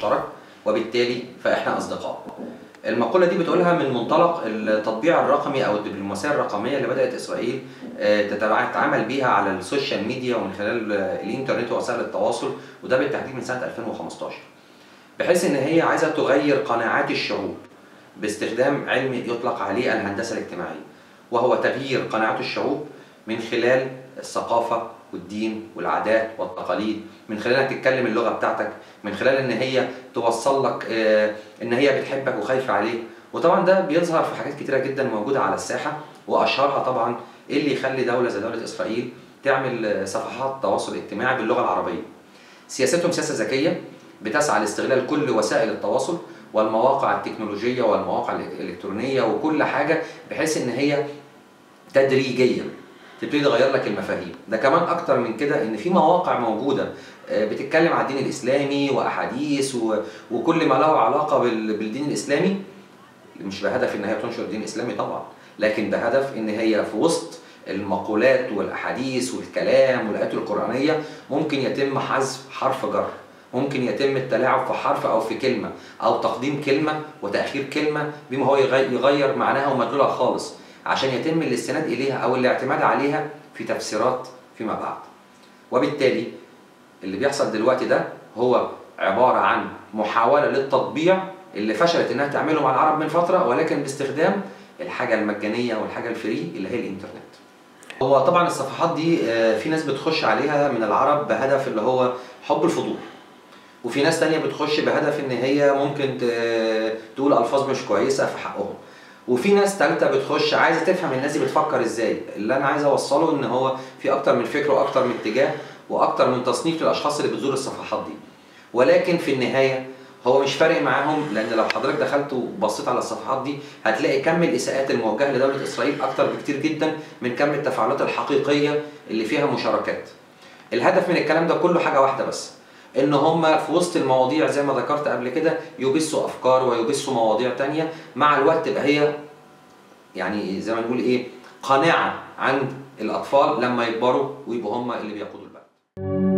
مشترك وبالتالي فاحنا اصدقاء المقولة دي بتقولها من منطلق التطبيع الرقمي أو الدبلوماسية الرقمية اللي بدأت إسرائيل آه، تتبع- تتعامل بيها على السوشيال ميديا ومن خلال آه، الإنترنت ووسائل التواصل وده بالتحديد من سنة 2015 بحيث إن هي عايزة تغير قناعات الشعوب باستخدام علم يطلق عليه الهندسة الاجتماعية وهو تغيير قناعات الشعوب من خلال الثقافة والدين والعادات والتقاليد من خلال انها تتكلم اللغة بتاعتك من خلال ان هي توصل لك آه، ان هي بتحبك وخايفة عليك وطبعا ده بيظهر في حاجات كتيرة جدا موجودة على الساحة واشهرها طبعا إيه اللي يخلي دولة زي دولة اسرائيل تعمل آه، صفحات تواصل اجتماعي باللغة العربية سياستهم سياسة ذكية بتسعى لاستغلال كل وسائل التواصل والمواقع التكنولوجية والمواقع الإلكترونية وكل حاجة بحيث إن هي تدريجيا تبتدي تغير لك المفاهيم ده كمان اكتر من كده ان في مواقع موجوده آه، بتتكلم عن الدين الاسلامي واحاديث و- وكل ما له علاقه بال- بالدين الاسلامي مش بهدف ان هي تنشر دين اسلامي طبعا لكن بهدف ان هي في وسط المقولات والاحاديث والكلام والايات القرانيه ممكن يتم حذف حرف جر ممكن يتم التلاعب في حرف او في كلمه او تقديم كلمه وتاخير كلمه بما هو يغي- يغير معناها ومدلولها خالص عشان يتم الاستناد اليها او الاعتماد عليها في تفسيرات فيما بعد وبالتالي اللي بيحصل دلوقتي ده هو عباره عن محاوله للتطبيع اللي فشلت انها تعمله مع العرب من فتره ولكن باستخدام الحاجه المجانيه والحاجه الفري اللي هي الانترنت هو طبعا الصفحات دي آه، في ناس بتخش عليها من العرب بهدف اللي هو حب الفضول وفي ناس تانية بتخش بهدف ان هي ممكن ت- تقول الفاظ مش كويسه في حقهم وفي ناس تالتة بتخش عايزه تفهم الناس دي بتفكر ازاي اللي انا عايز اوصله ان هو في اكتر من فكر واكتر من اتجاه واكتر من تصنيف للاشخاص اللي بتزور الصفحات دي ولكن في النهايه هو مش فارق معاهم لان لو حضرتك دخلت وبصيت على الصفحات دي هتلاقي كم الاساءات الموجهه لدوله اسرائيل اكتر بكتير جدا من كم التفاعلات الحقيقيه اللي فيها مشاركات الهدف من الكلام ده كله حاجه واحده بس ان هم في وسط المواضيع زي ما ذكرت قبل كده يبثوا افكار ويبثوا مواضيع تانية مع الوقت تبقى هي يعني زي ما نقول ايه قناعه عند الاطفال لما يكبروا ويبقوا هم اللي بيقودوا البلد